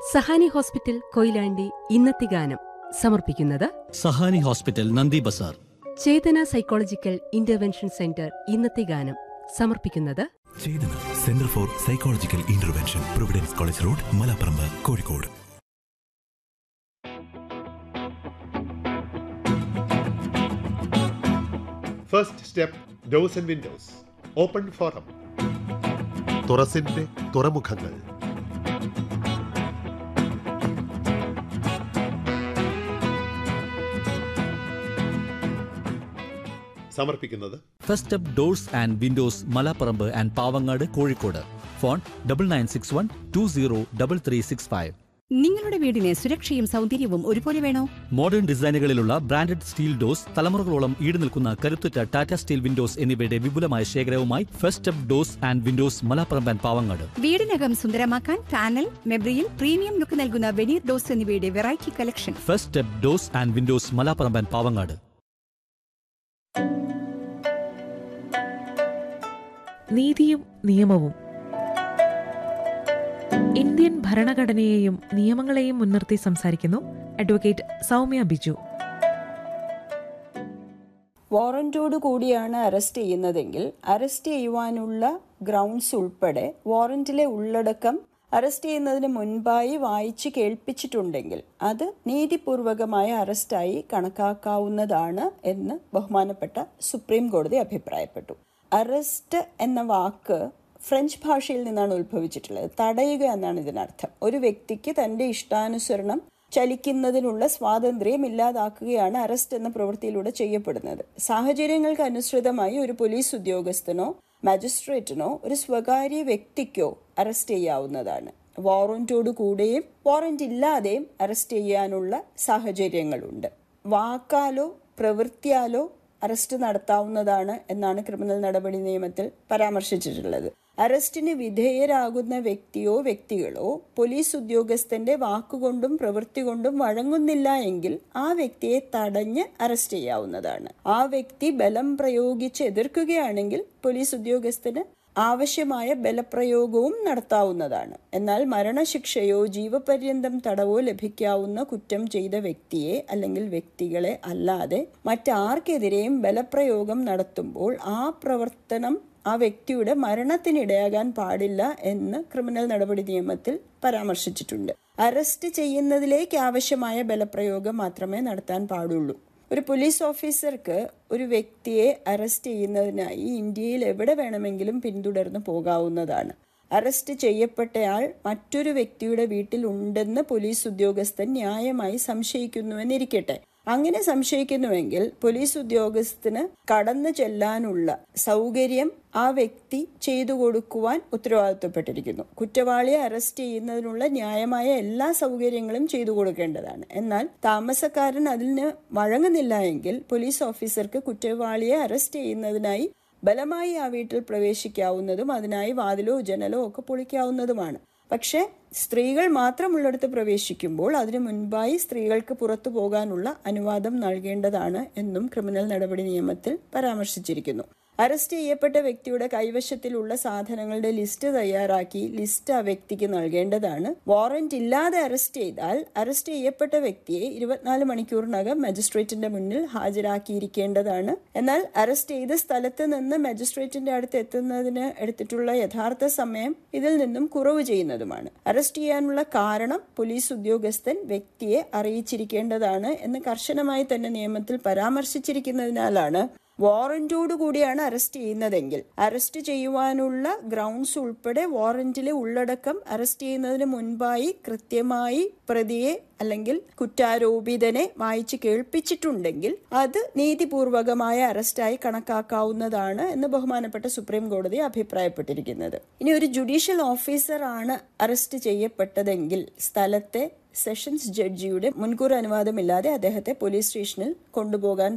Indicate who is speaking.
Speaker 1: Sahani hospital Koyilandy ഇന്നത്തെ ഗാനം സമർപ്പിക്കുന്നത്
Speaker 2: Sahani hospital Nandi Bazar
Speaker 1: Chetana psychological intervention centre ഇന്നത്തെ ഗാനം സമർപ്പിക്കുന്നത്
Speaker 3: Chetana centre for psychological intervention Providence college road Malaparamba Kozhikode
Speaker 4: first step doors and windows open forum തുറസിന്റെ തുറമുഖങ്ങൾ സമർപ്പിക്കുന്നത്
Speaker 2: first step doors and windows Malaparamba and Pavangad Kozhikode phone double nine six one two zero double three six five
Speaker 5: നിങ്ങളുടെ വീടിന് സുരക്ഷയും സൗന്ദര്യവും ഒരുപോലെ വേണോ
Speaker 2: modern ഡിസൈനുകളിലുള്ള ബ്രാൻഡഡ് സ്റ്റീൽ ഡോസ് തലമുറകളോളം ഈട് നിൽക്കുന്ന കരുത്തുറ്റ ടാറ്റ സ്റ്റീൽ വിൻഡോസ് എന്നിവയുടെ വിപുലമായ ശേഖരവുമായി first step doors and windows Malaparamba and Pavangad
Speaker 5: വീടിനകം സുന്ദരമാക്കാൻ പാനൽ മെബ്രിയിൽ പ്രീമിയം ലുക്ക് നൽകുന്ന വെനീർ ഡോസ് എന്നിവയുടെ variety collection
Speaker 2: first step doors and windows Malaparamba and Pavangad
Speaker 6: നീതിയും നിയമവും ഇന്ത്യൻ ഭരണഘടനയെയും നിയമങ്ങളെയും മുൻനിർത്തി സംസാരിക്കുന്നു അഡ്വക്കേറ്റ് സൗമ്യ ബിജു
Speaker 7: വാറന്റോട് കൂടിയാണ് അറസ്റ്റ് ചെയ്യുന്നതെങ്കിൽ അറസ്റ്റ് ചെയ്യുവാനുള്ള ഗ്രൗണ്ട്സ് ഉൾപ്പെടെ വാറന്റിലെ ഉള്ളടക്കം അറസ്റ്റ് ചെയ്യുന്നതിന് മുൻപായി വായിച്ച് കേൾപ്പിച്ചിട്ടുണ്ടെങ്കിൽ അത് നീതിപൂർവകമായ അറസ്റ്റായി കണക്കാക്കാവുന്നതാണ് എന്ന് ബഹുമാനപ്പെട്ട സുപ്രീം കോടതി അഭിപ്രായപ്പെട്ടു അറസ്റ്റ് എന്ന വാക്ക് ഫ്രഞ്ച് ഭാഷയിൽ നിന്നാണ് ഉത്ഭവിച്ചിട്ടുള്ളത് തടയുക എന്നാണ് ഇതിനർത്ഥം ഒരു വ്യക്തിക്ക് തന്റെ ഇഷ്ടാനുസരണം ചലിക്കുന്നതിനുള്ള സ്വാതന്ത്ര്യം ഇല്ലാതാക്കുകയാണ് അറസ്റ്റ് എന്ന പ്രവൃത്തിയിലൂടെ ചെയ്യപ്പെടുന്നത് സാഹചര്യങ്ങൾക്ക് അനുസൃതമായി ഒരു പോലീസ് ഉദ്യോഗസ്ഥനോ മജിസ്ട്രേറ്റിനോ ഒരു സ്വകാര്യ വ്യക്തിക്കോ അറസ്റ്റ് ചെയ്യാവുന്നതാണ് വാറന്റോട് കൂടെയും വാറന്റ് ഇല്ലാതെയും അറസ്റ്റ് ചെയ്യാനുള്ള സാഹചര്യങ്ങളുണ്ട് വാക്കാലോ പ്രവൃത്തിയാലോ അറസ്റ്റ് നടത്താവുന്നതാണ് എന്നാണ് ക്രിമിനൽ നടപടി നിയമത്തിൽ പരാമർശിച്ചിട്ടുള്ളത് അറസ്റ്റിന് വിധേയരാകുന്ന വ്യക്തിയോ വ്യക്തികളോ പോലീസ് ഉദ്യോഗസ്ഥന്റെ വാക്കുകൊണ്ടും പ്രവൃത്തി കൊണ്ടും വഴങ്ങുന്നില്ല എങ്കിൽ ആ വ്യക്തിയെ തടഞ്ഞ് അറസ്റ്റ് ചെയ്യാവുന്നതാണ് ആ വ്യക്തി ബലം പ്രയോഗിച്ച് എതിർക്കുകയാണെങ്കിൽ പോലീസ് ഉദ്യോഗസ്ഥന് ആവശ്യമായ ബലപ്രയോഗവും നടത്താവുന്നതാണ് എന്നാൽ മരണശിക്ഷയോ ജീവപര്യന്തം തടവോ ലഭിക്കാവുന്ന കുറ്റം ചെയ്ത വ്യക്തിയെ അല്ലെങ്കിൽ വ്യക്തികളെ അല്ലാതെ മറ്റാർക്കെതിരെയും ബലപ്രയോഗം നടത്തുമ്പോൾ ആ പ്രവർത്തനം ആ വ്യക്തിയുടെ മരണത്തിനിടയാകാൻ പാടില്ല എന്ന് ക്രിമിനൽ നടപടി നിയമത്തിൽ പരാമർശിച്ചിട്ടുണ്ട് അറസ്റ്റ് ചെയ്യുന്നതിലേക്ക് ആവശ്യമായ ബലപ്രയോഗം മാത്രമേ നടത്താൻ പാടുള്ളൂ ഒരു പോലീസ് ഓഫീസർക്ക് ഒരു വ്യക്തിയെ അറസ്റ്റ് ചെയ്യുന്നതിനായി ഇന്ത്യയിൽ എവിടെ വേണമെങ്കിലും പിന്തുടർന്ന് പോകാവുന്നതാണ് അറസ്റ്റ് ചെയ്യപ്പെട്ടയാൾ മറ്റൊരു വ്യക്തിയുടെ വീട്ടിൽ ഉണ്ടെന്ന് പോലീസ് ഉദ്യോഗസ്ഥൻ ന്യായമായി സംശയിക്കുന്നുവെന്നിരിക്കട്ടെ അങ്ങനെ സംശയിക്കുന്നുവെങ്കിൽ പോലീസ് ഉദ്യോഗസ്ഥന് കടന്നു ചെല്ലാനുള്ള സൗകര്യം ആ വ്യക്തി ചെയ്തു കൊടുക്കുവാൻ ഉത്തരവാദിത്വപ്പെട്ടിരിക്കുന്നു കുറ്റവാളിയെ അറസ്റ്റ് ചെയ്യുന്നതിനുള്ള ന്യായമായ എല്ലാ സൗകര്യങ്ങളും ചെയ്തു കൊടുക്കേണ്ടതാണ് എന്നാൽ താമസക്കാരൻ അതിന് വഴങ്ങുന്നില്ല എങ്കിൽ പോലീസ് ഓഫീസർക്ക് കുറ്റവാളിയെ അറസ്റ്റ് ചെയ്യുന്നതിനായി ബലമായി ആ വീട്ടിൽ പ്രവേശിക്കാവുന്നതും അതിനായി വാതിലോ ജനലോ ഒക്കെ പൊളിക്കാവുന്നതുമാണ് പക്ഷേ സ്ത്രീകൾ മാത്രമുള്ളിടത്ത് പ്രവേശിക്കുമ്പോൾ അതിനു മുൻപായി സ്ത്രീകൾക്ക് പുറത്തു പോകാനുള്ള അനുവാദം നൽകേണ്ടതാണ് എന്നും ക്രിമിനൽ നടപടി നിയമത്തിൽ പരാമർശിച്ചിരിക്കുന്നു അറസ്റ്റ് ചെയ്യപ്പെട്ട വ്യക്തിയുടെ കൈവശത്തിലുള്ള സാധനങ്ങളുടെ ലിസ്റ്റ് തയ്യാറാക്കി ലിസ്റ്റ് ആ വ്യക്തിക്ക് നൽകേണ്ടതാണ് വാറന്റ് ഇല്ലാതെ അറസ്റ്റ് ചെയ്താൽ അറസ്റ്റ് ചെയ്യപ്പെട്ട വ്യക്തിയെ ഇരുപത്തിനാല് മണിക്കൂറിനകം മജിസ്ട്രേറ്റിന്റെ മുന്നിൽ ഹാജരാക്കിയിരിക്കേണ്ടതാണ് എന്നാൽ അറസ്റ്റ് ചെയ്ത സ്ഥലത്ത് നിന്ന് മജിസ്ട്രേറ്റിന്റെ അടുത്ത് എത്തുന്നതിന് എടുത്തിട്ടുള്ള യഥാർത്ഥ സമയം ഇതിൽ നിന്നും കുറവ് ചെയ്യുന്നതുമാണ് അറസ്റ്റ് ചെയ്യാനുള്ള കാരണം പോലീസ് ഉദ്യോഗസ്ഥൻ വ്യക്തിയെ അറിയിച്ചിരിക്കേണ്ടതാണ് എന്ന് കർശനമായി തന്നെ നിയമത്തിൽ പരാമർശിച്ചിരിക്കുന്നതിനാലാണ് വാറന്റോട് കൂടിയാണ് അറസ്റ്റ് ചെയ്യുന്നതെങ്കിൽ അറസ്റ്റ് ചെയ്യുവാനുള്ള ഗ്രൗണ്ട്സ് ഉൾപ്പെടെ വാറന്റിലെ ഉള്ളടക്കം അറസ്റ്റ് ചെയ്യുന്നതിന് മുൻപായി കൃത്യമായി പ്രതിയെ അല്ലെങ്കിൽ കുറ്റാരോപിതനെ വായിച്ച് കേൾപ്പിച്ചിട്ടുണ്ടെങ്കിൽ അത് നീതിപൂർവകമായ അറസ്റ്റായി കണക്കാക്കാവുന്നതാണ് എന്ന് ബഹുമാനപ്പെട്ട സുപ്രീം കോടതി അഭിപ്രായപ്പെട്ടിരിക്കുന്നത് ഇനി ഒരു ജുഡീഷ്യൽ ഓഫീസർ ആണ് അറസ്റ്റ് ചെയ്യപ്പെട്ടതെങ്കിൽ സ്ഥലത്തെ സെഷൻസ് ജഡ്ജിയുടെ മുൻകൂർ അനുവാദമില്ലാതെ അദ്ദേഹത്തെ പോലീസ് സ്റ്റേഷനിൽ കൊണ്ടുപോകാൻ